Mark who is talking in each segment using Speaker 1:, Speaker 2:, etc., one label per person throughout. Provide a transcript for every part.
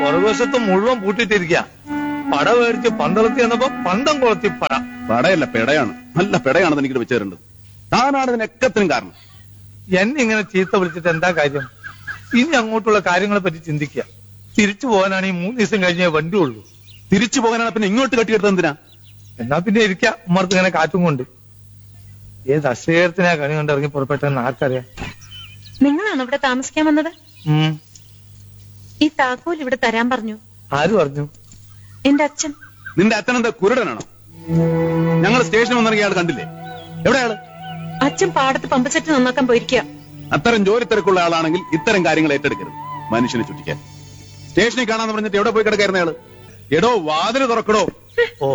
Speaker 1: പുറകുവശത്ത് മുഴുവൻ പൂട്ടിയിട്ടിരിക്കുക പട മേടിച്ച് പന്തളത്തി എന്നപ്പോ പന്തം കൊളത്തി പട
Speaker 2: പടയല്ല പെടയാണ് നല്ല പെടയാണെന്ന് എനിക്ക് വെച്ചു തരേണ്ടത് താനാണ് ഇതിനൊക്കത്തിനും കാരണം
Speaker 1: എന്നെ ഇങ്ങനെ ചീത്ത വിളിച്ചിട്ട് എന്താ കാര്യം ഇനി അങ്ങോട്ടുള്ള കാര്യങ്ങളെ പറ്റി ചിന്തിക്കുക തിരിച്ചു പോകാനാണെങ്കിൽ മൂന്ന് ദിവസം കഴിഞ്ഞേ വണ്ടി ഉള്ളൂ
Speaker 2: തിരിച്ചു പോകാനാണ് പിന്നെ ഇങ്ങോട്ട് കെട്ടിയെടുത്തത് എന്തിനാ
Speaker 1: എന്നാ പിന്നെ ഇരിക്കാം ഉമ്മർത്ത് ഇങ്ങനെ കാറ്റും കൊണ്ട് ഏത് അശ്വേരത്തിനാ കണി കൊണ്ട് ഇറങ്ങി പുറപ്പെട്ടെന്ന് ആർക്കറിയാം
Speaker 3: നിങ്ങളാണ് ഇവിടെ താമസിക്കാൻ വന്നത്
Speaker 1: ഉം
Speaker 3: ഈ താക്കോൽ ഇവിടെ തരാൻ പറഞ്ഞു
Speaker 1: ആര് പറഞ്ഞു
Speaker 3: എന്റെ അച്ഛൻ
Speaker 2: നിന്റെ അച്ഛനെന്താ കുരുടനാണോ ഞങ്ങൾ സ്റ്റേഷനിൽ വന്നിറങ്ങിയ ആൾ കണ്ടില്ലേ എവിടെയാള്
Speaker 3: അച്ഛൻ പാടത്ത് പമ്പസെറ്റ് നന്നാക്കാൻ പോയിരിക്കുക
Speaker 2: അത്തരം ജോലി തിരക്കുള്ള ആളാണെങ്കിൽ ഇത്തരം കാര്യങ്ങൾ ഏറ്റെടുക്കരുത് മനുഷ്യനെ ചുറ്റിക്കാൻ സ്റ്റേഷനിൽ കാണാന്ന് പറഞ്ഞിട്ട് എവിടെ പോയി കിടക്കായിരുന്ന ആള് എടോ വാതില് തുറക്കടോ
Speaker 1: ഓ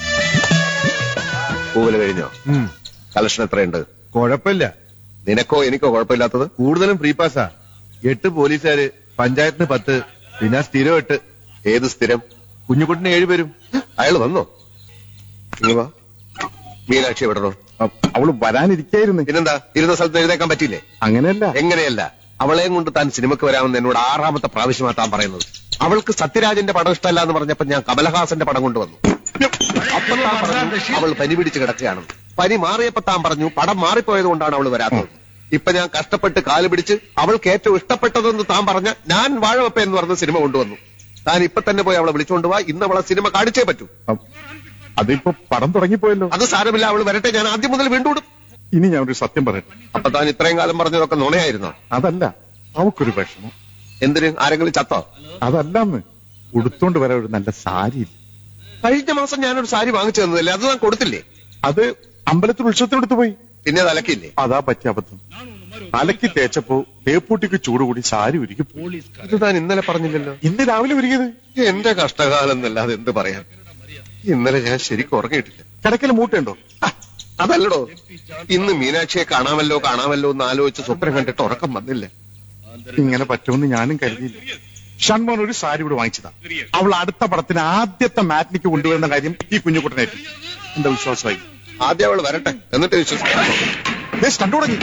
Speaker 4: പൂവല് കഴിഞ്ഞോ കളക്ഷൻ എത്രയുണ്ട്
Speaker 5: കുഴപ്പമില്ല
Speaker 4: നിനക്കോ എനിക്കോ കുഴപ്പമില്ലാത്തത്
Speaker 5: കൂടുതലും ഫ്രീ പാസ്സാ എട്ട് പോലീസുകാര് പഞ്ചായത്തിന് പത്ത് പിന്നെ സ്ഥിരം എട്ട്
Speaker 4: ഏത് സ്ഥിരം
Speaker 5: കുഞ്ഞുകുട്ടിന് ഏഴ് പേരും
Speaker 4: അയാൾ വന്നോ ഇങ്ങ് വാ. മീനാക്ഷി വിടണോ
Speaker 5: അ- അവള് വരാനിരിക്കായിരുന്നു
Speaker 4: പിന്നെന്താ ഇരുന്ന സ്ഥലത്ത് എഴുതേക്കാൻ പറ്റില്ലേ
Speaker 5: അങ്ങനെയല്ല
Speaker 4: എങ്ങനെയല്ല അവളെയും കൊണ്ട് താൻ സിനിമക്ക് വരാമെന്ന് എന്നോട് ആറാമത്തെ പ്രാവശ്യമാ താൻ പറയുന്നത് അവൾക്ക് സത്യരാജന്റെ പടം ഇഷ്ടമല്ല എന്ന് പറഞ്ഞപ്പോ ഞാൻ കമലഹാസന്റെ പടം കൊണ്ടുവന്നു അപ്പൊ താൻ പറഞ്ഞു അവൾ പനി പിടിച്ച് കിടക്കുകയാണെന്ന് പനി മാറിയപ്പോ താൻ പറഞ്ഞു പടം മാറിപ്പോയത് കൊണ്ടാണ് അവൾ വരാത്തത് ഇപ്പൊ ഞാൻ കഷ്ടപ്പെട്ട് കാല് പിടിച്ച് അവൾക്ക് ഏറ്റവും ഇഷ്ടപ്പെട്ടതെന്ന് താൻ പറഞ്ഞ ഞാൻ വാഴവപ്പ എന്ന് പറഞ്ഞ സിനിമ കൊണ്ടുവന്നു താൻ ഇപ്പൊ തന്നെ പോയി അവളെ വിളിച്ചുകൊണ്ട് പോവാ ഇന്ന് അവളെ സിനിമ കാണിച്ചേ പറ്റൂ
Speaker 5: അ- അതിപ്പോ പടം തുടങ്ങിപ്പോയല്ലോ
Speaker 4: അത് സാരമില്ല അവൾ വരട്ടെ ഞാൻ ആദ്യം മുതൽ വീണ്ടും ഇടും.
Speaker 5: ഇനി ഞാൻ ഒരു സത്യം പറയട്ടെ
Speaker 4: അപ്പൊ താൻ ഇത്രയും കാലം പറഞ്ഞതൊക്കെ നുണയായിരുന്നോ
Speaker 5: അതല്ല അവക്കൊരു വിഷമം
Speaker 4: എന്തിന് ആരെങ്കിലും ചത്തോ
Speaker 5: അതല്ലെന്ന് ഉടുത്തോണ്ട് വരാൻ ഒരു നല്ല സാരി ഇല്ല
Speaker 4: കഴിഞ്ഞ മാസം ഞാനൊരു സാരി വാങ്ങിച്ചു തന്നതല്ലേ അത് താൻ കൊടുത്തില്ലേ
Speaker 5: അത് അമ്പലത്തിൽ ഉത്സവത്തിനെടുത്ത് പോയി
Speaker 4: പിന്നെ അത് അലക്കില്ലേ
Speaker 5: അതാ പറ്റിയ അബദ്ധം അലക്കി തേച്ചപ്പോ തേപ്പൂട്ടിക്ക് ചൂട് കൂടി സാരി ഉരുകി പോയി
Speaker 4: ഇത് താൻ ഇന്നലെ പറഞ്ഞില്ലല്ലോ
Speaker 5: ഇന്ന് രാവിലെ ഒരുങ്ങിയത്
Speaker 4: എന്റെ കഷ്ടകാലം എന്നല്ലാതെ എന്ത് പറയാൻ ഇന്നലെ ഞാൻ ശരിക്കും ഉറങ്ങിയിട്ടില്ല
Speaker 5: കിടക്കൽ മൂട്ടുണ്ടോ
Speaker 4: ആ, അതല്ലടോ ഇന്ന് മീനാക്ഷിയെ കാണാമല്ലോ കാണാമല്ലോ എന്ന് ആലോചിച്ച് സ്വപ്നം കണ്ടിട്ട് ഉറക്കം വന്നില്ല
Speaker 5: ഇങ്ങനെ പറ്റുമെന്ന് ഞാനും കരുതിയില്ല ഷൺമോൻ ഒരു സാരി ഇവിടെ വാങ്ങിച്ചതാ അവൾ അടുത്ത പടത്തിന് ആദ്യത്തെ മാറ്റിനിക്ക് കൊണ്ടുവരുന്ന കാര്യം ഈ കുഞ്ഞുകുട്ടനായിട്ട് എന്റെ വിശ്വാസമായി
Speaker 4: ആദ്യം അവൾ വരട്ടെ എന്നിട്ട് വിശ്വസിക്കാം
Speaker 5: ദേ, കണ്ടു തുടങ്ങി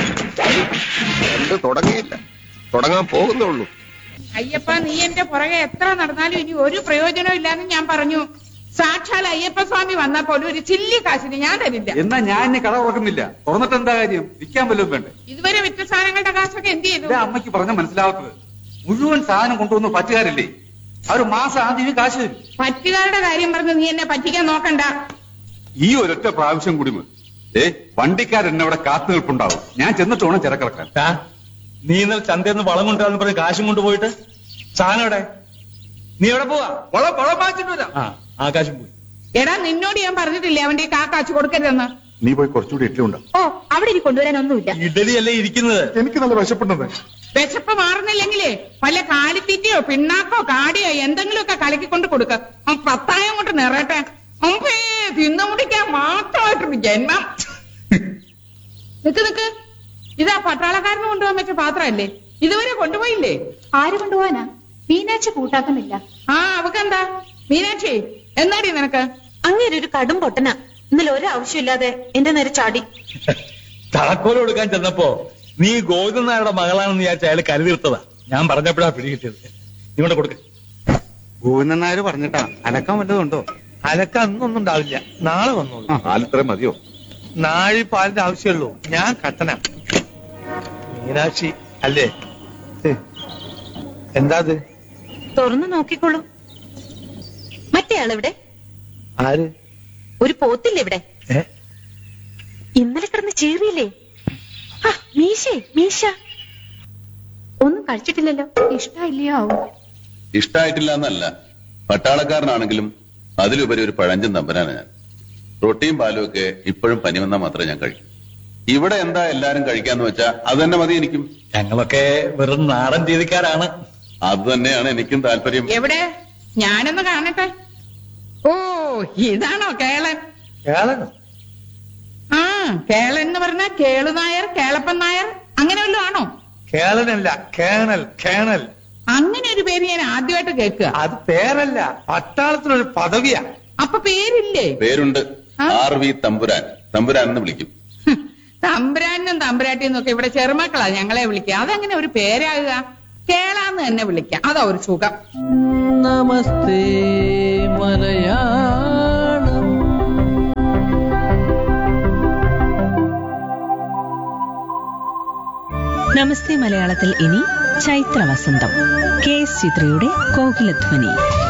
Speaker 4: എന്ത് തുടങ്ങിയില്ല തുടങ്ങാൻ പോകുന്നുള്ളൂ
Speaker 6: അയ്യപ്പ നീ എന്റെ പുറകെ എത്ര നടന്നാലും ഇനി ഒരു പ്രയോജനം ഇല്ലാന്ന് ഞാൻ പറഞ്ഞു സാക്ഷാൽ അയ്യപ്പ സ്വാമി വന്നാൽ പോലും ഒരു ചില്ലി കാശിന് ഞാൻ തരില്ല
Speaker 7: എന്നാ ഞാൻ എന്നെ കട ഉറക്കുന്നില്ല തുറന്നിട്ട് എന്താ കാര്യം വിൽക്കാൻ വല്ലതും വേണ്ടേ
Speaker 6: ഇതുവരെ വിറ്റ സാധനങ്ങളുടെ കാശൊക്കെ എന്ത് ചെയ്തു
Speaker 7: ഇതാ അമ്മയ്ക്ക് പറഞ്ഞ മനസ്സിലാവാത്തത് മുഴുവൻ സാധനം കൊണ്ടുവന്ന് പറ്റുകാരില്ലേ അവർ മാസം ആദ്യമേ കാശ് തരും
Speaker 6: പറ്റുകാരുടെ കാര്യം പറഞ്ഞ് നീ എന്നെ പറ്റിക്കാൻ നോക്കണ്ട
Speaker 7: ഈ ഒരൊറ്റ പ്രാവശ്യം കൂടി മതി ഏ വണ്ടിക്കാരൻ അവിടെ കാത്തു നിൽപ്പുണ്ടാവും ഞാൻ ചെന്നിട്ട് വേണം ചിരക്കിറക്കാൻ
Speaker 1: ടാ, നീ ഇന്നലെ ചന്തയിൽ നിന്ന് വളം കൊണ്ടുവരാന്ന് പറഞ്ഞ് കാശും കൊണ്ടുപോയിട്ട് സാധനം എവിടെ നീ എവിടെ പോവാ
Speaker 7: വളം വളം വാങ്ങിച്ചിട്ട് വരാം
Speaker 1: ആ ആകാശം പോയി
Speaker 6: എടാ നിന്നോട് ഞാൻ പറഞ്ഞിട്ടില്ലേ അവന്റെ ഈ കാ കാശ് കൊടുക്കരുതെന്ന്
Speaker 5: നീ പോയി കുറച്ചുകൂടി ഇഡ്ഡലി ഉണ്ടാവും
Speaker 3: ഓ അവിടെ ഇനി കൊണ്ടുവരാനൊന്നുമില്ല
Speaker 1: ഇഡലിയല്ലേ ഇരിക്കുന്നത്
Speaker 5: എനിക്ക് നല്ല വിശപ്പുണ്ടെന്ന്
Speaker 6: വിശപ്പ് മാറുന്നില്ലെങ്കിലേ വല്ല കാലിത്തീറ്റയോ പിണ്ണാക്കോ കാടിയോ എന്തെങ്കിലുമൊക്കെ കലക്കിക്കൊണ്ട് കൊടുക്ക അവൻ പത്തായം കൊണ്ട് നിറയട്ടെ അമ്പേ തിന്നു മുടിക്കാൻ മാത്രമായിട്ടൊരു ജന്മം നിക്ക് നിക്ക് ഇതാ പട്ടാളക്കാരന് കൊണ്ടുപോകാൻ പറ്റിയ പാത്രമല്ലേ ഇതുവരെ കൊണ്ടുപോയില്ലേ
Speaker 3: ആര് കൊണ്ടുപോവാനാ മീനാഴ്ച കൂട്ടാക്കുന്നില്ല
Speaker 6: ആ അവക്കെന്താ മീനാക്ഷി എന്നാടി നിനക്ക്
Speaker 3: അങ്ങനെ ഒരു കടും പൊട്ടന ഇന്നലെ ഒരു ആവശ്യമില്ലാതെ എന്റെ നേരെ ചാടി
Speaker 1: താക്കോൽ കൊടുക്കാൻ ചെന്നപ്പോ നീ ഗോവിന്ദൻ നായരുടെ മകളാണെന്ന് വിചാരിച്ച അയാൾ കരുതിർത്തതാ ഞാൻ പറഞ്ഞപ്പോഴാ പിടികിട്ടിയത് നീ കൊണ്ട് കൊടുക്ക
Speaker 8: ഗോവിന്ദൻ നായർ പറഞ്ഞിട്ടാ അലക്കാൻ വല്ലതുണ്ടോ
Speaker 1: അലക്ക അന്നൊന്നും ഉണ്ടാവില്ല നാളെ വന്നോളൂ
Speaker 4: ആലിത്രയും മതിയോ
Speaker 1: നാഴി പാലിന്റെ ആവശ്യമുള്ളൂ ഞാൻ കട്ടന മീനാക്ഷി അല്ലേ ഹേ, എന്താ അത്
Speaker 3: തുറന്നു നോക്കിക്കോളൂ മറ്റേ ആളെവിടെ
Speaker 1: ആര്
Speaker 3: ഒരു പോത്തില്ലേ ഇവിടെ
Speaker 1: ഏ
Speaker 3: ഇന്നലെ കിടന്ന് ചീറിയില്ലേ ആ, മീശേ മീശ ഒന്നും കഴിച്ചിട്ടില്ലല്ലോ ഇഷ്ടമില്ലയോ ആവും
Speaker 2: ഇഷ്ടായിട്ടില്ല എന്നല്ല പട്ടാളക്കാരനാണെങ്കിലും അതിലുപരി ഒരു പഴഞ്ചൻ തമ്പനാണ് ഞാൻ റൊട്ടിയും പാലും ഒക്കെ ഇപ്പോഴും പനി വന്നാൽ മാത്രമേ ഞാൻ കഴിക്കൂ ഇവിടെ എന്താ എല്ലാരും കഴിക്കാന്ന് വെച്ചാ അത് തന്നെ മതി എനിക്കും
Speaker 1: ഞങ്ങളൊക്കെ വെറും നാടൻ രീതിക്കാരാണ്
Speaker 2: അത് തന്നെയാണ് എനിക്കും താല്പര്യം
Speaker 6: എവിടെ ഞാനൊന്ന് കാണട്ടെ ഓ ഇതാണോ കേളൻ
Speaker 1: കേളനോ
Speaker 6: ആ കേളൻ എന്ന് പറഞ്ഞാൽ കേളു നായർ കേളപ്പൻ നായർ അങ്ങനെ വല്ലതും ആണോ
Speaker 1: കേളനല്ല കേണൽ കേണൽ
Speaker 6: അങ്ങനെ ഒരു പേര് ഞാൻ ആദ്യമായിട്ട് കേൾക്കുക
Speaker 1: അത് പേരല്ല പട്ടാളത്തിനൊരു പദവിയാ
Speaker 6: അപ്പൊ പേരില്ലേ
Speaker 2: പേരുണ്ട്
Speaker 6: ആ?
Speaker 2: ആർ വി തമ്പുരാൻ തമ്പുരാൻ എന്ന് വിളിക്കും
Speaker 6: ഹും, തമ്പുരാനും തമ്പുരാട്ടിയും ഒക്കെ ഇവിടെ ചെറുമക്കളാ ഞങ്ങളെ വിളിക്കുക അതെങ്ങനെ ഒരു പേരാകുക കേളാന്ന് തന്നെ വിളിക്കാം അതാ ഒരു സുഖം
Speaker 9: നമസ്തേ മലയാളം
Speaker 10: നമസ്തേ മലയാളത്തിൽ ഇനി ചൈത്ര വസന്തം കെ എസ് ചിത്രയുടെ കോകിലധ്വനി